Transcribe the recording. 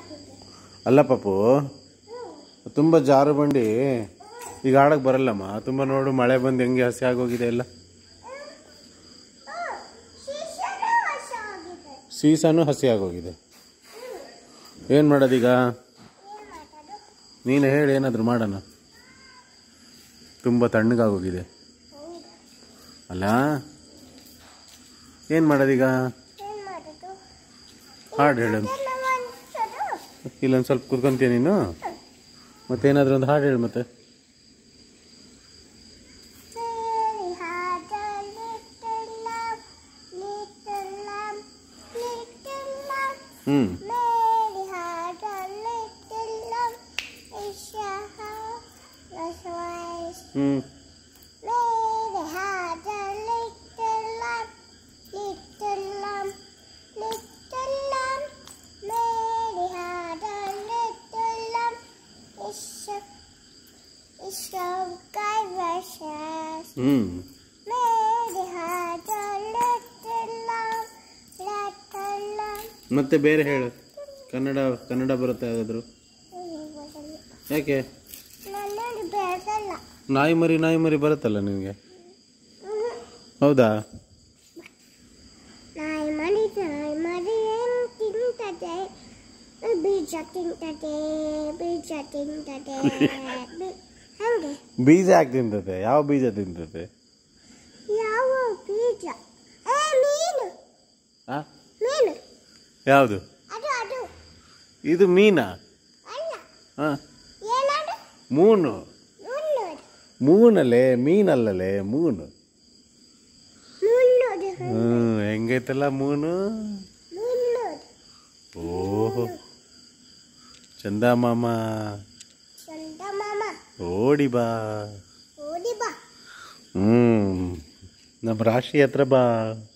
ಅಲ್ಲ ಪಾಪು ತುಂಬ ಜಾರು ಬಂಡಿ ಈಗ ಆಡಕ್ಕೆ ಬರಲ್ಲಮ್ಮ ತುಂಬ ನೋಡು ಮಳೆ ಬಂದು ಹೆಂಗೆ ಹಸಿ ಆಗೋಗಿದೆ ಎಲ್ಲ ಸೀಸಾನು ಹಸಿ ಆಗೋಗಿದೆ ಏನು ಮಾಡೋದೀಗ ನೀನು ಹೇಳಿ ಏನಾದರೂ ಮಾಡೋಣ ತುಂಬ ತಣ್ಣಗಾಗೋಗಿದೆ ಅಲ್ಲ ಏನು ಮಾಡೋದೀಗ ಹಾಡು ಹೇಳು ಇಲ್ಲೊಂದು ಸ್ವಲ್ಪ ಕುತ್ಕೊಂತೀಯ ನೀನು ಮತ್ತೇನಾದರೂ ಒಂದು ಹಾಡು ಹೇಳು ಮತ್ತೆ ಹ್ಞೂ Mary had a little lamb, it's a house wise. ಹ್ಞೂ Mary had a little lamb, little lamb, little lamb. Mary had a little lamb, it's a, it's a guy versus. ಹ್ಞೂ Mary had a little lamb, little lamb. ಮತ್ತೆ ಬೇರೆ ಹೇಳು ಕನ್ನಡ ಕನ್ನಡ ಬರುತ್ತೆ ಯಾವುದಾದ್ರು ಯಾಕೆ ನನ್ನದು ಬೇಸಲ್ಲ ನಾಯಿ ಮರಿ ನಾಯಿ ಮರಿ ಬರುತ್ತಲ್ಲ ನಿನಗೆ ಹೌದಾ ನಾಯಿ ಮರಿ ನಾಯಿ ಮರಿ ಏನು ತಿಂತದೆ ಬೀಜ ತಿಂತದೆ ಬೀಜ ತಿಂತದೆ ಬಿ- ಹಂಗೆ ಬೀಜ ಯಾಕೆ ತಿಂತತೆ ಯಾವ ಬೀಜ ತಿಂತತೆ ಯಾವ ಬೀಜ ಏ ಮೀನು ಆ ಮೀನು ಯಾವುದು ಅದು ಅದು ಇದು ಮೀನಾ ಅಲ್ಲ ಹಾಂ ಏನದು ಮೂನು ಮುನ್ನೋದು ಮೂನಲ್ಲೇ ಮೀನಲ್ಲಲೇ ಮೂನು ಮುನ್ನೋದು ಹ್ಞೂ ಹೆಂಗೈತಲ್ಲ ಮೂನು ಮುನ್ನೋದು ಓಹೋ ಚಂದ ಮಾಮ ಚಂದ ಮಾಮ ಓಡಿ ಬಾ ಓಡಿ ಬಾ ಹ್ಞೂ ನಮ್ಮ ರಾಶಿ ಹತ್ರ ಬಾ